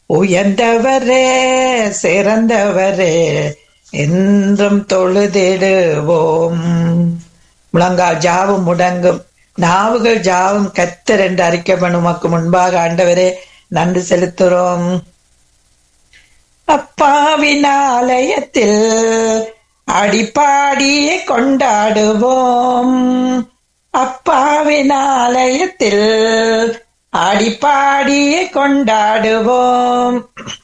உயர்ந்தவரே சிறந்தவரே என்றும் தொழுதிடுவோம் முழங்கால் ஜாவும் முடங்கும் நாவுகள் ஜாவும் கத்தர் என்று அறிக்கப்படும் உமக்கு முன்பாக ஆண்டவரே நன்றி செலுத்துறோம் அப்பாவின் ஆலயத்தில் அடிப்பாடியே கொண்டாடுவோம் அப்பாவின் ஆலயத்தில் அடிப்பாடியே கொண்டாடுவோம்